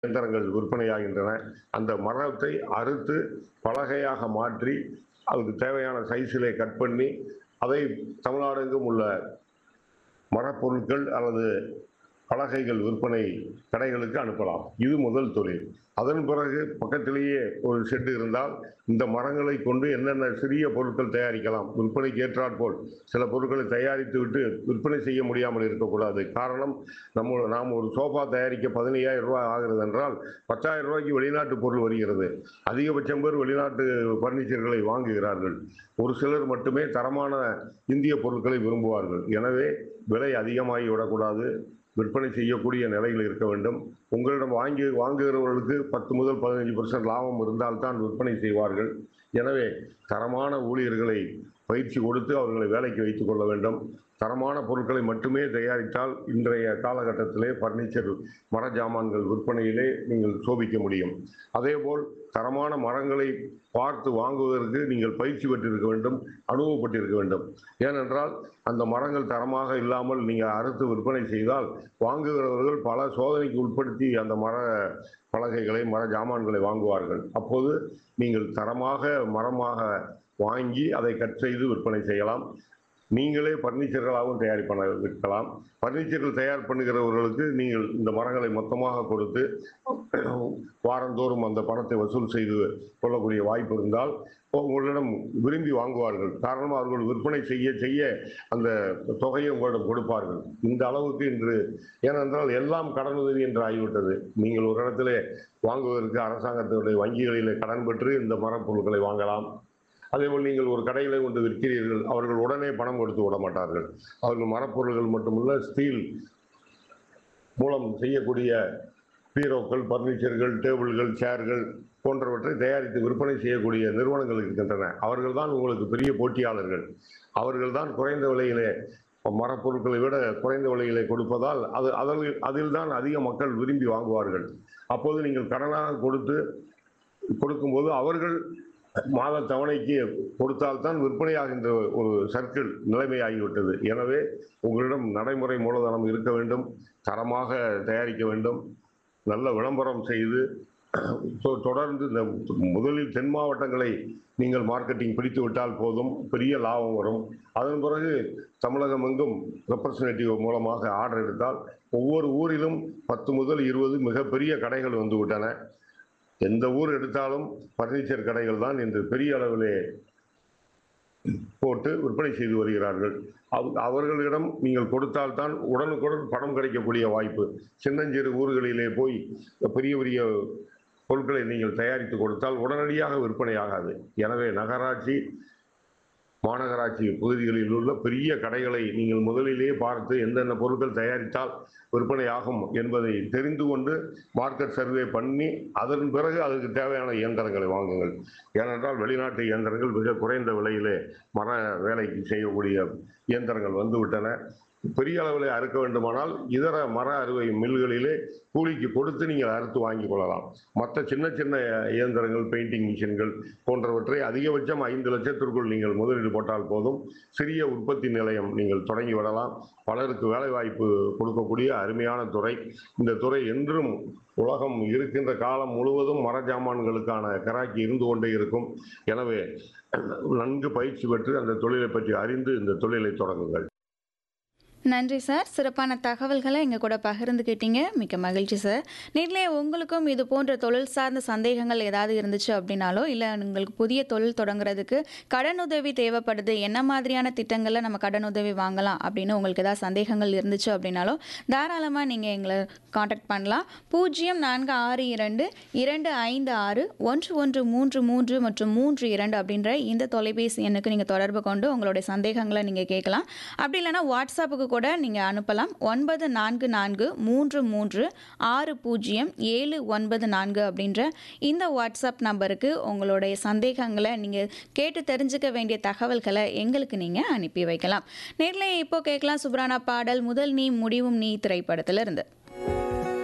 இயந்திரங்கள் விற்பனையாகின்றன அந்த மரத்தை அறுத்து பலகையாக மாற்றி அதுக்கு தேவையான சைஸிலே கட் பண்ணி அதை தமிழ்நாடெங்கும் உள்ள மரப்பொருட்கள் அல்லது பலகைகள் விற்பனை கடைகளுக்கு அனுப்பலாம் இது முதல் தொழில் அதன் பிறகு பக்கத்திலேயே ஒரு ஷெட்டு இருந்தால் இந்த மரங்களை கொண்டு என்னென்ன சிறிய பொருட்கள் தயாரிக்கலாம் விற்பனைக்கு ஏற்றாற்போல் சில பொருட்களை தயாரித்து விட்டு விற்பனை செய்ய முடியாமல் இருக்கக்கூடாது காரணம் நம்ம நாம் ஒரு சோஃபா தயாரிக்க பதினையாயிரம் ரூபாய் ஆகிறது என்றால் பத்தாயிரம் ரூபாய்க்கு வெளிநாட்டு பொருள் வருகிறது அதிகபட்சம் பேர் வெளிநாட்டு பர்னிச்சர்களை வாங்குகிறார்கள் ஒரு சிலர் மட்டுமே தரமான இந்திய பொருட்களை விரும்புவார்கள் எனவே விலை அதிகமாகி விடக்கூடாது விற்பனை செய்யக்கூடிய நிலையில் இருக்க வேண்டும் உங்களிடம் வாங்கி வாங்குகிறவர்களுக்கு பத்து முதல் பதினஞ்சு பர்சன்ட் லாபம் இருந்தால்தான் விற்பனை செய்வார்கள் எனவே தரமான ஊழியர்களை பயிற்சி கொடுத்து அவர்களை வேலைக்கு வைத்துக் கொள்ள வேண்டும் தரமான பொருட்களை மட்டுமே தயாரித்தால் இன்றைய காலகட்டத்திலே பர்னிச்சர் மர ஜாமான்கள் விற்பனையிலே நீங்கள் சோபிக்க முடியும் அதேபோல் தரமான மரங்களை பார்த்து வாங்குவதற்கு நீங்கள் பயிற்சி பெற்றிருக்க வேண்டும் அனுபவப்பட்டிருக்க வேண்டும் ஏனென்றால் அந்த மரங்கள் தரமாக இல்லாமல் நீங்கள் அறுத்து விற்பனை செய்தால் வாங்குகிறவர்கள் பல சோதனைக்கு உட்படுத்தி அந்த மர பலகைகளை மர ஜாமான்களை வாங்குவார்கள் அப்போது நீங்கள் தரமாக மரமாக வாங்கி அதை கட் செய்து விற்பனை செய்யலாம் நீங்களே பர்னிச்சர்களாகவும் தயார் பண்ண விற்கலாம் பர்னிச்சர்கள் தயார் பண்ணுகிறவர்களுக்கு நீங்கள் இந்த மரங்களை மொத்தமாக கொடுத்து வாரந்தோறும் அந்த பணத்தை வசூல் செய்து கொள்ளக்கூடிய வாய்ப்பு இருந்தால் உங்களிடம் விரும்பி வாங்குவார்கள் காரணம் அவர்கள் விற்பனை செய்ய செய்ய அந்த தொகையை உங்களிடம் கொடுப்பார்கள் இந்த அளவுக்கு இன்று ஏனென்றால் எல்லாம் கடனுதவி என்று ஆகிவிட்டது நீங்கள் ஒரு இடத்திலே வாங்குவதற்கு அரசாங்கத்தினுடைய வங்கிகளிலே கடன் பெற்று இந்த மரப்பொருட்களை வாங்கலாம் அதேபோல் நீங்கள் ஒரு கடையில கொண்டு விற்கிறீர்கள் அவர்கள் உடனே பணம் கொடுத்து விட மாட்டார்கள் அவர்கள் மரப்பொருள்கள் மட்டுமல்ல ஸ்டீல் மூலம் செய்யக்கூடிய பீரோக்கள் பர்னிச்சர்கள் டேபிள்கள் சேர்கள் போன்றவற்றை தயாரித்து விற்பனை செய்யக்கூடிய நிறுவனங்கள் இருக்கின்றன அவர்கள் தான் உங்களுக்கு பெரிய போட்டியாளர்கள் அவர்கள் தான் குறைந்த விலையிலே மரப்பொருட்களை விட குறைந்த விலையிலே கொடுப்பதால் அது அதில் அதில் தான் அதிக மக்கள் விரும்பி வாங்குவார்கள் அப்போது நீங்கள் கடனாக கொடுத்து கொடுக்கும்போது அவர்கள் மாத தவணைக்கு கொடுத்தால்தான் விற்பனையாகின்ற ஒரு சர்க்கிள் நிலைமையாகிவிட்டது எனவே உங்களிடம் நடைமுறை மூலதனம் இருக்க வேண்டும் தரமாக தயாரிக்க வேண்டும் நல்ல விளம்பரம் செய்து தொ- தொடர்ந்து இந்த முதலில் தென் மாவட்டங்களை நீங்கள் மார்க்கெட்டிங் பிடித்து விட்டால் போதும் பெரிய லாபம் வரும் அதன் பிறகு தமிழகம் எங்கும் ரெப்ரசன்டேட்டிவ் மூலமாக ஆர்டர் எடுத்தால் ஒவ்வொரு ஊரிலும் பத்து முதல் இருபது மிகப்பெரிய கடைகள் வந்து விட்டன எந்த ஊர் எடுத்தாலும் பர்னிச்சர் கடைகள் தான் இன்று பெரிய அளவிலே போட்டு விற்பனை செய்து வருகிறார்கள் அவ- அவர்களிடம் நீங்கள் கொடுத்தால்தான் உடனுக்குடன் பணம் கிடைக்கக்கூடிய வாய்ப்பு சின்னஞ்சிறு ஊர்களிலே போய் பெரிய பெரிய பொருட்களை நீங்கள் தயாரித்து கொடுத்தால் உடனடியாக விற்பனை ஆகாது எனவே நகராட்சி மாநகராட்சி பகுதிகளில் உள்ள பெரிய கடைகளை நீங்கள் முதலிலேயே பார்த்து எந்தெந்த பொருட்கள் தயாரித்தால் விற்பனை ஆகும் என்பதை தெரிந்து கொண்டு மார்க்கெட் சர்வே பண்ணி அதன் பிறகு அதுக்கு தேவையான இயந்திரங்களை வாங்குங்கள் ஏனென்றால் வெளிநாட்டு இயந்திரங்கள் மிக குறைந்த விலையிலே மர வேலைக்கு செய்யக்கூடிய இயந்திரங்கள் வந்துவிட்டன பெரிய அளவில் அறுக்க வேண்டுமானால் இதர மர அறுவை மில்களிலே கூலிக்கு கொடுத்து நீங்கள் அறுத்து வாங்கிக் கொள்ளலாம் மற்ற சின்ன சின்ன இயந்திரங்கள் பெயிண்டிங் மிஷின்கள் போன்றவற்றை அதிகபட்சம் ஐந்து லட்சத்திற்குள் நீங்கள் முதலீடு போட்டால் போதும் சிறிய உற்பத்தி நிலையம் நீங்கள் தொடங்கி விடலாம் பலருக்கு வேலைவாய்ப்பு கொடுக்கக்கூடிய அருமையான துறை இந்த துறை என்றும் உலகம் இருக்கின்ற காலம் முழுவதும் மர ஜாமான்களுக்கான கராக்கி இருந்து கொண்டே இருக்கும் எனவே நன்கு பயிற்சி பெற்று அந்த தொழிலை பற்றி அறிந்து இந்த தொழிலை தொடங்குங்கள் நன்றி சார் சிறப்பான தகவல்களை எங்கள் கூட பகிர்ந்துக்கிட்டீங்க மிக்க மகிழ்ச்சி சார் நேரிலே உங்களுக்கும் இது போன்ற தொழில் சார்ந்த சந்தேகங்கள் ஏதாவது இருந்துச்சு அப்படின்னாலோ இல்லை உங்களுக்கு புதிய தொழில் தொடங்குறதுக்கு கடனுதவி தேவைப்படுது என்ன மாதிரியான திட்டங்களில் நம்ம கடனுதவி வாங்கலாம் அப்படின்னு உங்களுக்கு ஏதாவது சந்தேகங்கள் இருந்துச்சு அப்படின்னாலோ தாராளமாக நீங்கள் எங்களை காண்டாக்ட் பண்ணலாம் பூஜ்ஜியம் நான்கு ஆறு இரண்டு இரண்டு ஐந்து ஆறு ஒன்று ஒன்று மூன்று மூன்று மற்றும் மூன்று இரண்டு அப்படின்ற இந்த தொலைபேசி எண்ணுக்கு நீங்கள் தொடர்பு கொண்டு உங்களுடைய சந்தேகங்களை நீங்கள் கேட்கலாம் அப்படி இல்லைன்னா வாட்ஸ்அப்புக்கு கூட நீங்கள் அனுப்பலாம் ஒன்பது நான்கு நான்கு மூன்று மூன்று ஆறு பூஜ்ஜியம் ஏழு ஒன்பது நான்கு அப்படின்ற இந்த வாட்ஸ்அப் நம்பருக்கு உங்களுடைய சந்தேகங்களை நீங்கள் கேட்டு தெரிஞ்சுக்க வேண்டிய தகவல்களை எங்களுக்கு நீங்கள் அனுப்பி வைக்கலாம் நேரில் இப்போ கேட்கலாம் சுப்ரானா பாடல் முதல் நீ முடிவும் நீ திரைப்படத்திலிருந்து